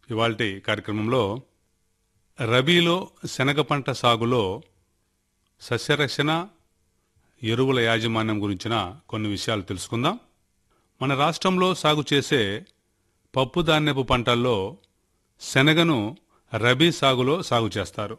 ఇవాల్టి కార్యక్రమంలో రబీలో శనగ పంట సాగులో సస్యరక్షణ ఎరువుల యాజమాన్యం గురించిన కొన్ని విషయాలు తెలుసుకుందాం మన రాష్ట్రంలో సాగు చేసే పప్పు ధాన్యపు పంటల్లో శనగను రబీ సాగులో సాగు చేస్తారు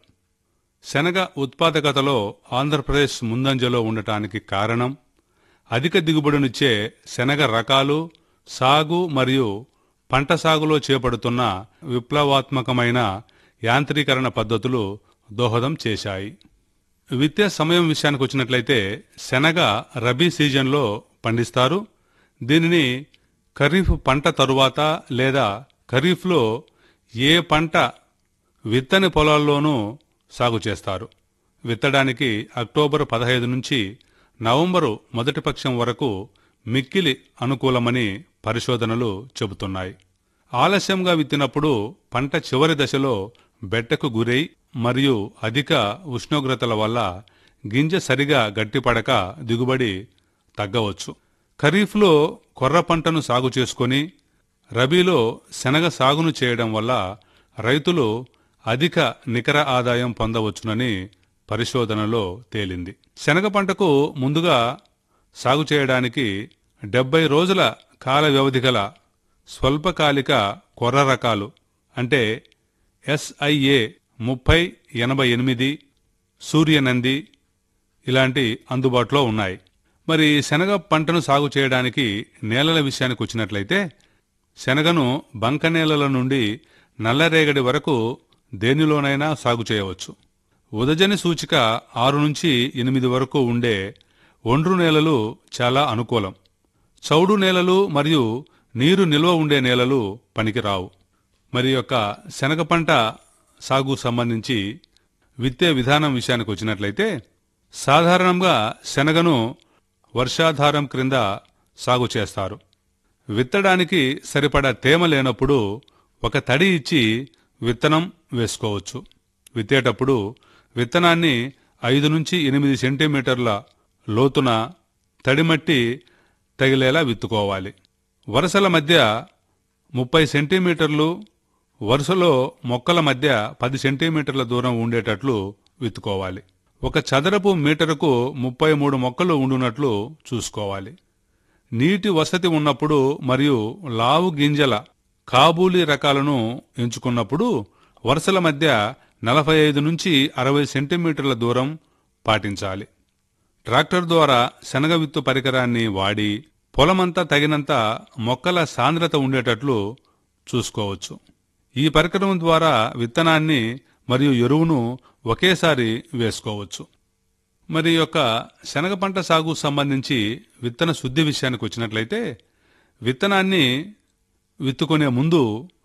శనగ ఉత్పాదకతలో ఆంధ్రప్రదేశ్ ముందంజలో ఉండటానికి కారణం అధిక దిగుబడినిచ్చే శనగ రకాలు సాగు మరియు పంట సాగులో చేపడుతున్న విప్లవాత్మకమైన యాంత్రీకరణ పద్ధతులు దోహదం చేశాయి విత్తే సమయం విషయానికి వచ్చినట్లయితే శనగ రబీ సీజన్లో పండిస్తారు దీనిని ఖరీఫ్ పంట తరువాత లేదా ఖరీఫ్లో ఏ పంట విత్తని పొలాల్లోనూ సాగు చేస్తారు విత్తడానికి అక్టోబర్ పదహైదు నుంచి నవంబరు మొదటి పక్షం వరకు మిక్కిలి అనుకూలమని పరిశోధనలు చెబుతున్నాయి ఆలస్యంగా విత్తినప్పుడు పంట చివరి దశలో బెట్టకు గురై మరియు అధిక ఉష్ణోగ్రతల వల్ల గింజ సరిగా గట్టిపడక దిగుబడి తగ్గవచ్చు ఖరీఫ్లో కొర్ర పంటను సాగు చేసుకొని రబీలో శనగ సాగును చేయడం వల్ల రైతులు అధిక నికర ఆదాయం పొందవచ్చునని పరిశోధనలో తేలింది శనగ పంటకు ముందుగా సాగు చేయడానికి డెబ్బై రోజుల కాల వ్యవధి గల స్వల్పకాలిక కొర్ర రకాలు అంటే ఎస్ఐఏ ముప్పై ఎనభై ఎనిమిది సూర్యనంది ఇలాంటి అందుబాటులో ఉన్నాయి మరి శనగ పంటను సాగు చేయడానికి నేలల విషయానికి వచ్చినట్లయితే శనగను బంక నేలల నుండి నల్లరేగడి వరకు దేనిలోనైనా సాగు చేయవచ్చు ఉదజని సూచిక ఆరు నుంచి ఎనిమిది వరకు ఉండే ఒండ్రు నేలలు చాలా అనుకూలం చౌడు నేలలు మరియు నీరు నిల్వ ఉండే నేలలు పనికిరావు మరి యొక్క శనగ పంట సాగు సంబంధించి విత్తే విధానం విషయానికి వచ్చినట్లయితే సాధారణంగా శనగను వర్షాధారం క్రింద సాగు చేస్తారు విత్తడానికి సరిపడా తేమ లేనప్పుడు ఒక తడి ఇచ్చి విత్తనం వేసుకోవచ్చు విత్తేటప్పుడు విత్తనాన్ని ఐదు నుంచి ఎనిమిది సెంటీమీటర్ల లోతున తడిమట్టి తగిలేలా విత్తుకోవాలి వరుసల మధ్య ముప్పై సెంటీమీటర్లు వరుసలో మొక్కల మధ్య పది సెంటీమీటర్ల దూరం ఉండేటట్లు విత్తుకోవాలి ఒక చదరపు మీటరుకు ముప్పై మూడు మొక్కలు ఉండునట్లు చూసుకోవాలి నీటి వసతి ఉన్నప్పుడు మరియు లావు గింజల కాబూలీ రకాలను ఎంచుకున్నప్పుడు వరుసల మధ్య నలభై ఐదు నుంచి అరవై సెంటీమీటర్ల దూరం పాటించాలి ట్రాక్టర్ ద్వారా శనగ విత్తు పరికరాన్ని వాడి పొలమంతా తగినంత మొక్కల సాంద్రత ఉండేటట్లు చూసుకోవచ్చు ఈ పరికరం ద్వారా విత్తనాన్ని మరియు ఎరువును ఒకేసారి వేసుకోవచ్చు మరి యొక్క శనగ పంట సాగు సంబంధించి విత్తన శుద్ధి విషయానికి వచ్చినట్లయితే విత్తనాన్ని విత్తుకునే ముందు